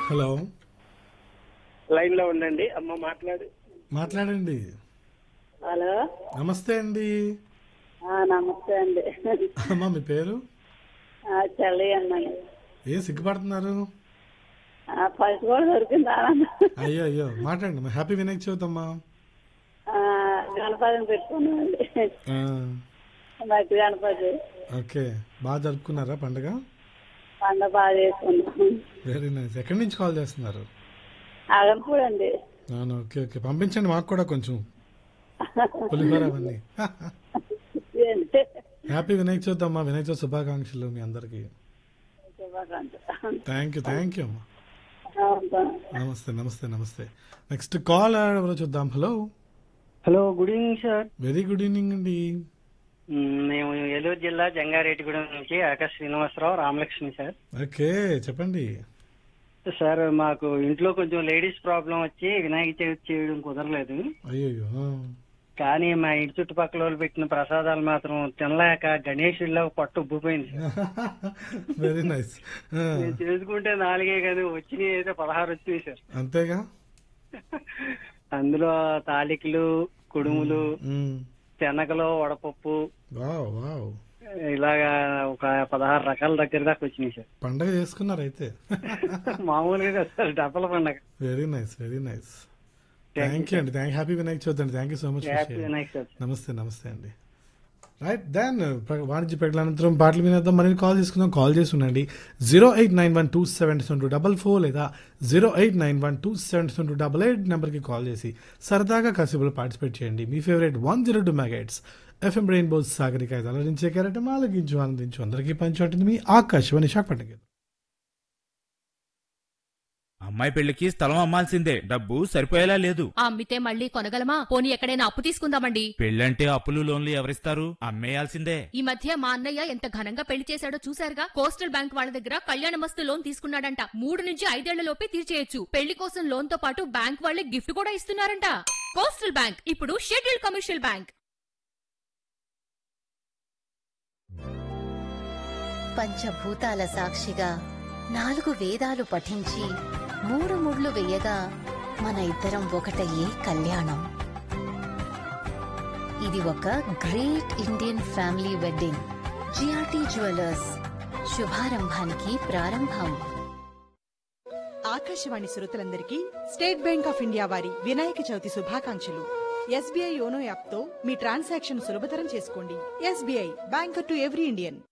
Hello line లో ఉండండి అమ్మ మాట్లాడు మాట్లాడండి హలో నమస్తే అండి ఆ, నమస్తే అండి అమ్మా మీ పేరు ఆ, చెల్లి అన్నాను ఏ సిగ్గుపడుతున్నారు ఆ, పైస కూడా దొరికిందా అయ్యో అయ్యో మాట్లాడండి హ్యాపీ వినాయక చవితి అమ్మా ఆ, గణపతిని పెట్టుకున్నామండి ఆ, మట్టి గణపతి ఓకే బాగా జరుపుకున్నారా పండుగ పండుగ బాగా చేసుకున్నాం వెరీ నైస్ ఎక్కడి నుంచి కాల్ చేస్తున్నారు అగనపూడి అండి అవును ఓకే ఓకే పంపించండి మాకు కూడా కొంచెం పులిహోర అవన్నీ ఏంటి? హ్యాపీ వినాయక చవితి అమ్మా వినాయక చవితి శుభాకాంక్షలు మీ అందరికి శుభాకాంక్షలు. థ్యాంక్ యూ థ్యాంక్ యూ అమ్మా అవును. నమస్తే నమస్తే నమస్తే నెక్స్ట్ కాల్ ఎవరో చూద్దాం hello hello good evening sir very good evening అండి మేము ఏలూరు జిల్లా జంగారెడ్డిగూడెం నుంచి ఆకాశ్ శ్రీనివాసరావు రామలక్ష్మి సార్ ఓకే చెప్పండి సార్ మాకు ఇంట్లో కొంచెం లేడీస్ ప్రాబ్లం వచ్చి వినాయక చవితి చేయడం కుదరలేదు అయ్యో కానీ మా ఇంటి చుట్టుపక్కల వాళ్ళు పెట్టిన ప్రసాదాలు మాత్రం తినలేక గణేషుల్లో పట్టు ఉబ్బిపోయింది వెరీ నైస్ నేను చేసుకుంటే నాలుగే కానీ వచ్చినాయి అయితే పదహారు వచ్చినాయి సార్ అంతేగా అందులో తాలికలు కుడుములు శనగలు వడపప్పు వావ్ వావ్ ఇలాగా ఒక పదహారు రకాల దగ్గర దాకా వచ్చినాయి సార్ పండగ చేసుకున్నారు అయితే మామూలుగా కాదు సార్ డబ్బల పండగ very nice very nice thank you అండి థ్యాంక్ హ్యాపీ వినాయక చవితి అండి thank you so much happy Vinayak sir నమస్తే నమస్తే అండి రైట్ దెన్ వాణిజ్య ప్రకటన అనంతరం పాటలు వినేద్దాం మరిన్ని కాల్ తీసుకుందాం కాల్ చేసి ఉండండి zero eight nine one two seven seven two double four లేదా zero eight nine one two seven seven two double eight నెంబర్కి కాల్ చేసి సరదాగా కాసేపులో పార్టిసిపేట్ చేయండి మీ favourite one zero two megahertz FM rainbow Sagarika అలరించే క్యారెట్ ఆలకించు ఆనందించు అందరికీ పంచుంటుంది మీ ఆకాశవాణి విశాఖపట్నం అమ్మాయి పెళ్లికి స్థలం అమ్మాల్సిందే డబ్బు సరిపోయేలా లేదు ఆ అమ్మితే మళ్ళీ కొనగలమా పోనీ ఎక్కడైనా అప్పు తీసుకుందామండి పెళ్ళంటే అప్పులు లోన్లు ఎవరిస్తారు అమ్మేయాల్సిందే ఈ మధ్య మా అన్నయ్య ఎంత ఘనంగా పెళ్లి చేశాడో చూశారుగా కోస్టల్ బ్యాంక్ వాళ్ళ దగ్గర కళ్యాణ మస్తు లోన్ తీసుకున్నాడంట మూడు నుంచి ఐదేళ్ల లోపే తీర్చేయొచ్చు పెళ్లి కోసం లోన్ తో పాటు బ్యాంక్ వాళ్ళే గిఫ్ట్ కూడా ఇస్తున్నారంట కోస్టల్ బ్యాంక్ ఇప్పుడు షెడ్యూల్డ్ కమర్షియల్ బ్యాంక్ పంచభూతాల సాక్షిగా నాలుగు వేదాలు పఠించి మూడు ముళ్ళు వేయగా మన ఇద్దరం ఒకటయ్యే కళ్యాణం ఇది ఒక great Indian family wedding GRT jewellers శుభారంభానికి ప్రారంభం ఆకాశవాణి శ్రోతలందరికీ స్టేట్ బ్యాంక్ ఆఫ్ ఇండియా వారి వినాయక చవితి శుభాకాంక్షలు ఎస్బీఐ యోనో యాప్ తో మీ ట్రాన్సాక్షన్ సులభతరం చేసుకోండి SBI banker to every Indian